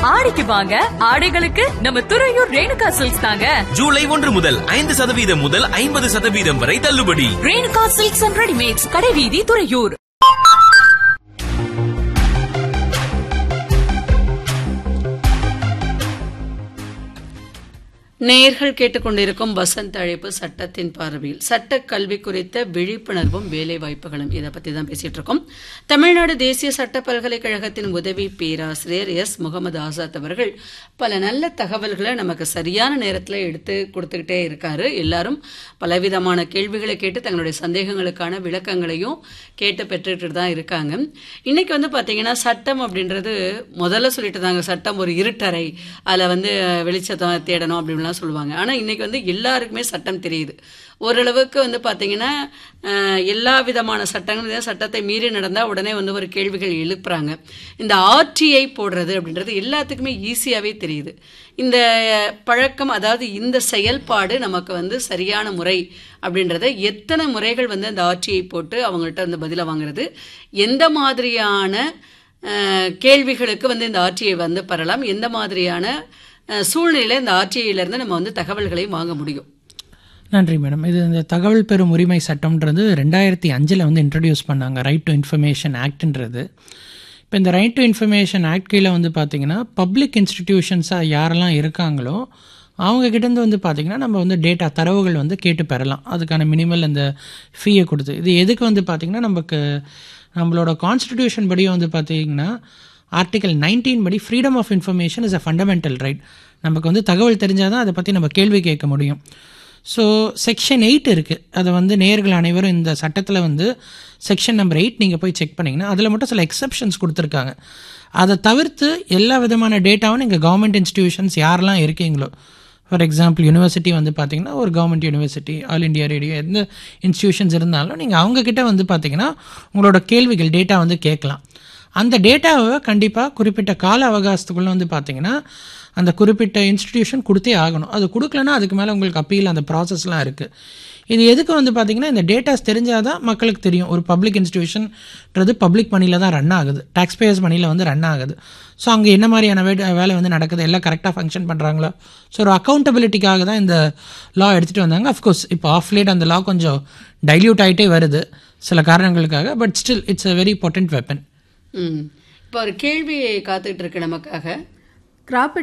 ஆடிக்கு வாங்க ஆடைகளுக்கு நம்ம துறையூர் ரேணுகா சில்க்ஸ் தாங்க ஜூலை ஒன்று முதல் ஐந்து சதவீதம் முதல் ஐம்பது சதவீதம் வரை தள்ளுபடி ரேணுகா சில்க்ஸ் அண்ட் ரெடிமேட்ஸ் கடைவீதி துறையூர் நேயர்கள் கேட்டுக்கொண்டிருக்கும் வசந்த் அழைப்பு சட்டத்தின் பார்வையில் சட்ட கல்வி குறித்த விழிப்புணர்வும் வேலை வாய்ப்புகளும் இதை பத்தி தான் பேசிட்டு இருக்கோம் தமிழ்நாடு தேசிய சட்ட பல்கலைக்கழகத்தின் உதவி பேராசிரியர் எஸ் முகமது ஆசாத் அவர்கள் பல நல்ல தகவல்களை நமக்கு சரியான நேரத்தில் எடுத்து கொடுத்துக்கிட்டே இருக்காரு எல்லாரும் பலவிதமான கேள்விகளை கேட்டு தங்களுடைய சந்தேகங்களுக்கான விளக்கங்களையும் கேட்டு பெற்றுட்டு தான் இருக்காங்க இன்னைக்கு வந்து பாத்தீங்கன்னா சட்டம் அப்படின்றது முதல்ல சொல்லிட்டு தாங்க சட்டம் ஒரு இருட்டறை அதில் வந்து வெளிச்சத்தை தேடணும் அப்படின்லாம் சொல்லுவாங்க ஆனால் இன்னைக்கு வந்து எல்லாருக்குமே சட்டம் தெரியுது ஓரளவுக்கு வந்து பார்த்தீங்கன்னா அஹ், எல்லா விதமான சட்டங்களும் இதே சட்டத்தை மீறி நடந்தால் உடனே வந்து ஒரு கேள்விகள் எழுப்புறாங்க இந்த ஆர்டிஐ போடுறது அப்படின்றது எல்லாத்துக்குமே ஈஸியாகவே தெரியுது இந்த பழக்கம் அதாவது இந்த செயல்பாடு நமக்கு வந்து சரியான முறை அப்படின்றத எத்தனை முறைகள் வந்து அந்த ஆர்டிஐ போட்டு அவங்கள்ட்ட வந்து பதிலை வாங்குறது எந்த மாதிரியான அஹ், கேள்விகளுக்கு வந்து இந்த ஆர்டிஐ வந்து பெறலாம் எந்த மாதிரியான அஹ், சூழ்நிலையில இந்த ஆர்டிஐலேருந்து நம்ம வந்து தகவல்களை வாங்க முடியும் நன்றி மேடம் இது இந்த தகவல் பெறும் உரிமை சட்டம்ன்றது ரெண்டாயிரத்தி அஞ்சில் வந்து இன்ட்ரடியூஸ் பண்ணாங்க ரைட் டு இன்ஃபர்மேஷன் ஆக்ட்ன்றது இப்போ இந்த ரைட் டு இன்ஃபர்மேஷன் ஆக்ட் கீழே வந்து பார்த்தீங்கன்னா பப்ளிக் இன்ஸ்டிடியூஷன்ஸாக யாரெல்லாம் இருக்காங்களோ அவங்க கிட்டேருந்து வந்து பார்த்திங்கன்னா நம்ம வந்து டேட்டா தரவுகள் வந்து கேட்டு பெறலாம் அதுக்கான மினிமல் அந்த ஃபீயை கொடுத்து இது எதுக்கு வந்து பார்த்திங்கன்னா நமக்கு நம்மளோட கான்ஸ்டிடியூஷன் படி வந்து பார்த்திங்கன்னா ஆர்டிகல் நைன்டீன் படி freedom of information is a fundamental right நமக்கு வந்து தகவல் தெரிஞ்சால் தான் அதை பற்றி நம்ம கேள்வி கேட்க முடியும் ஸோ செக்ஷன் எயிட் இருக்குது அதை வந்து நேர்கள் அனைவரும் இந்த சட்டத்தில் வந்து செக்ஷன் நம்பர் எயிட் நீங்கள் போய் செக் பண்ணிங்கன்னா அதில் மட்டும் சில எக்ஸப்ஷன்ஸ் கொடுத்துருக்காங்க அதை தவிர்த்து எல்லா விதமான டேட்டாவும் நீங்கள் கவர்மெண்ட் இன்ஸ்டிடியூஷன்ஸ் யாரெல்லாம் இருக்கீங்களோ ஃபார் எக்ஸாம்பிள் யூனிவர்சிட்டி வந்து பார்த்தீங்கன்னா ஒரு government university all India radio எந்த இன்ஸ்டிடியூஷன்ஸ் இருந்தாலும் நீங்கள் அவங்கக்கிட்ட வந்து பார்த்தீங்கன்னா உங்களோட கேள்விகள் டேட்டா வந்து கேட்கலாம் அந்த டேட்டாவை கண்டிப்பாக குறிப்பிட்ட கால அவகாசத்துக்குள்ளே வந்து பார்த்தீங்கன்னா அந்த குறிப்பிட்ட இன்ஸ்டிடியூஷன் கொடுத்தே ஆகணும் அது கொடுக்கலன்னா அதுக்கு மேலே உங்களுக்கு அப்பீல் அந்த ப்ராசஸ்லாம் இருக்குது இது எதுக்கு வந்து பார்த்தீங்கன்னா இந்த டேட்டாஸ் தெரிஞ்சால் தான் மக்களுக்கு தெரியும் ஒரு பப்ளிக் இன்ஸ்டிடியூஷன்ன்றது பப்ளிக் மணியில் தான் ரன் ஆகுது டேக்ஸ் பேயர்ஸ் மணியில் வந்து ரன் ஆகுது ஸோ அங்கே என்ன மாதிரியான வே வேலை வந்து நடக்குது எல்லாம் கரெக்டாக ஃபங்க்ஷன் பண்ணுறாங்களா ஸோ ஒரு அக்கௌண்டபிலிட்டிக்காக தான் இந்த லா எடுத்துகிட்டு வந்தாங்க அஃப்கோர்ஸ் இப்போ ஆஃப் லேட் அந்த லா கொஞ்சம் டைல்யூட் ஆகிட்டே வருது சில காரணங்களுக்காக but still it's a very potent weapon hmm இப்போ ஒரு கேள்வி காத்துக்கிட்டு இருக்கு நமக்காக கிராப்